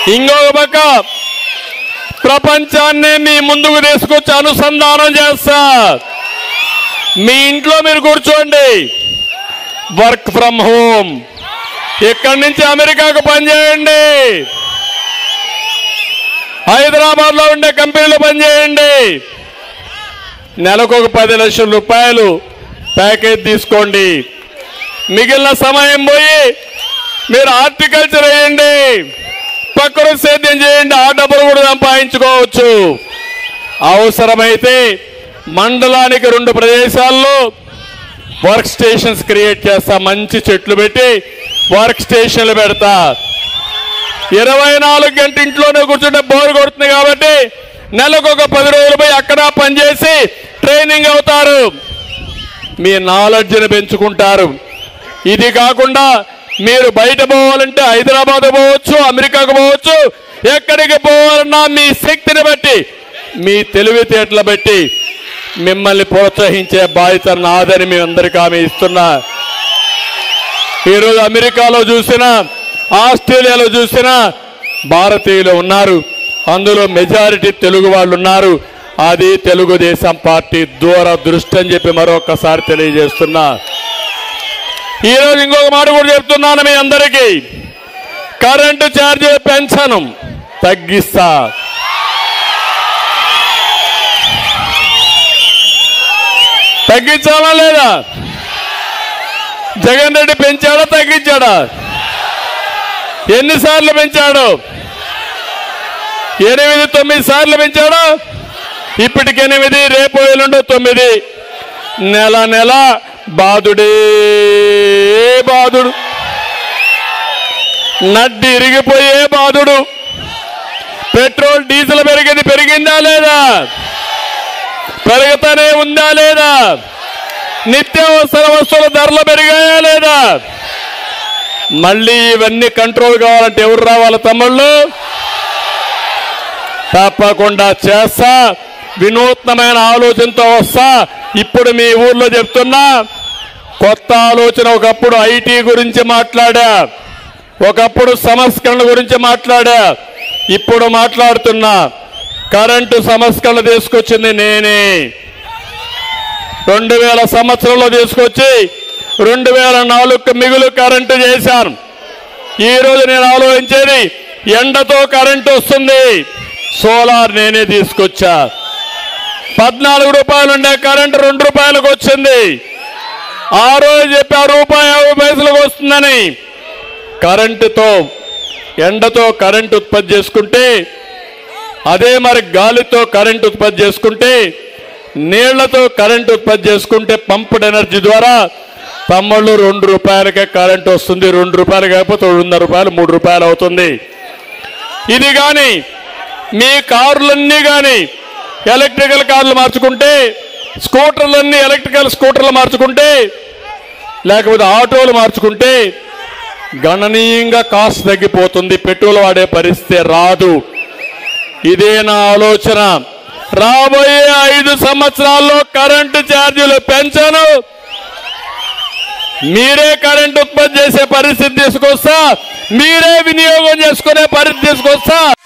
ఇంకొక పక్క ప్రపంచాన్ని మీ ముందుకు తీసుకొచ్చి అనుసంధానం చేస్తా మీ ఇంట్లో మీరు కూర్చోండి వర్క్ ఫ్రమ్ హోమ్ ఇక్కడి నుంచి అమెరికాకు పనిచేయండి హైదరాబాద్ లో ఉండే కంపెనీలు పనిచేయండి నెలకు ఒక పది లక్షల రూపాయలు ప్యాకేజ్ తీసుకోండి మిగిలిన సమయం పోయి మీరు హార్టికల్చర్ వేయండి ప్రకృతి సేద్యం చేయండి ఆ డబ్బులు కూడా సంపాదించుకోవచ్చు అవసరమైతే మండలానికి రెండు ప్రదేశాల్లో వర్క్ స్టేషన్స్ క్రియేట్ చేస్తా మంచి చెట్లు పెట్టి వర్క్ స్టేషన్లు పెడతా ఇరవై నాలుగు గంట ఇంట్లోనే కూర్చుంటే బోర్ కొడుతుంది కాబట్టి నెలకు ఒక పది రోజులు పోయి అక్కడ పనిచేసి ట్రైనింగ్ అవుతారు మీ నాలెడ్జ్ని పెంచుకుంటారు ఇది కాకుండా మీరు బయట పోవాలంటే హైదరాబాద్ పోవచ్చు అమెరికాకు పోవచ్చు ఎక్కడికి పోవాలన్నా మీ శక్తిని బట్టి మీ తెలివితేటలు బట్టి మిమ్మల్ని ప్రోత్సహించే బాధ్యత నాదని మీ అందరికీ ఆమె ఇస్తున్నా ఈరోజు అమెరికాలో చూసినా ఆస్ట్రేలియాలో చూసినా భారతీయులు ఉన్నారు అందులో మెజారిటీ తెలుగు వాళ్ళు ఉన్నారు అది తెలుగుదేశం పార్టీ దూరదృష్టి అని చెప్పి మరొకసారి తెలియజేస్తున్నా ఈరోజు ఇంకొక మాట కూడా చెప్తున్నాను మీ అందరికీ కరెంటు ఛార్జీలు పెంచను తగ్గిస్తా తగ్గించాలా లేదా జగన్ రెడ్డి పెంచాడా తగ్గించాడా ఎన్నిసార్లు పెంచాడు ఎనిమిది తొమ్మిది సార్లు పెంచాడు ఇప్పటికి ఎనిమిది రేపు ఎల్లుండో తొమ్మిది నెల నెల బాధుడే బాధుడు నడ్డి ఇరిగిపోయే బాధుడు పెట్రోల్ డీజిల్ పెరిగింది పెరిగిందా లేదా పెరుగుతానే ఉందా లేదా నిత్యావసర వస్తువుల ధరలు పెరిగాయా లేదా మళ్ళీ ఇవన్నీ కంట్రోల్ కావాలంటే ఎవరు రావాలి తమ్ముళ్ళు తప్పకుండా చేస్తా వినూత్నమైన ఆలోచనతో వస్తా ఇప్పుడు మీ ఊర్లో చెప్తున్నా కొత్త ఆలోచన ఒకప్పుడు ఐటీ గురించి మాట్లాడా ఒకప్పుడు సంస్కరణ గురించి మాట్లాడా ఇప్పుడు మాట్లాడుతున్నా కరెంటు సంస్కరణ తీసుకొచ్చింది నేనే రెండు వేల సంవత్సరంలో తీసుకొచ్చి రెండు వేల నాలుగు మిగులు కరెంటు చేశాను ఈ రోజు నేను ఆలోచించేది ఎండతో కరెంటు వస్తుంది సోలార్ నేనే తీసుకొచ్చా పద్నాలుగు రూపాయలు ఉండే కరెంటు రెండు రూపాయలకు వచ్చింది ఆ రోజు చెప్పి ఆ రూపాయి యాభై పైసలకు వస్తుందని కరెంటుతో ఎండతో కరెంటు ఉత్పత్తి చేసుకుంటే అదే మరి గాలితో కరెంట్ ఉత్పత్తి చేసుకుంటే నీళ్లతో కరెంట్ ఉత్పత్తి చేసుకుంటే పంప్డ్ ఎనర్జీ ద్వారా తమ్ముళ్ళు రెండు రూపాయలకే కరెంట్ వస్తుంది రెండు రూపాయలు కాకపోతే రెండున్నర రూపాయలు మూడు రూపాయలు అవుతుంది ఇది కానీ మీ కార్లన్నీ కానీ ఎలక్ట్రికల్ కార్లు మార్చుకుంటే స్కూటర్లన్నీ ఎలక్ట్రికల్ స్కూటర్లు మార్చుకుంటే లేకపోతే ఆటోలు మార్చుకుంటే గణనీయంగా కాస్ట్ తగ్గిపోతుంది పెట్రోల్ వాడే పరిస్థితి రాదు ఇదే నా ఆలోచన రాబోయే ఐదు సంవత్సరాల్లో కరెంటు ఛార్జీలు పెంచను మీరే కరెంట్ ఉత్పత్తి చేసే పరిస్థితి తీసుకొస్తా మీరే వినియోగం చేసుకునే పరిస్థితి తీసుకొస్తా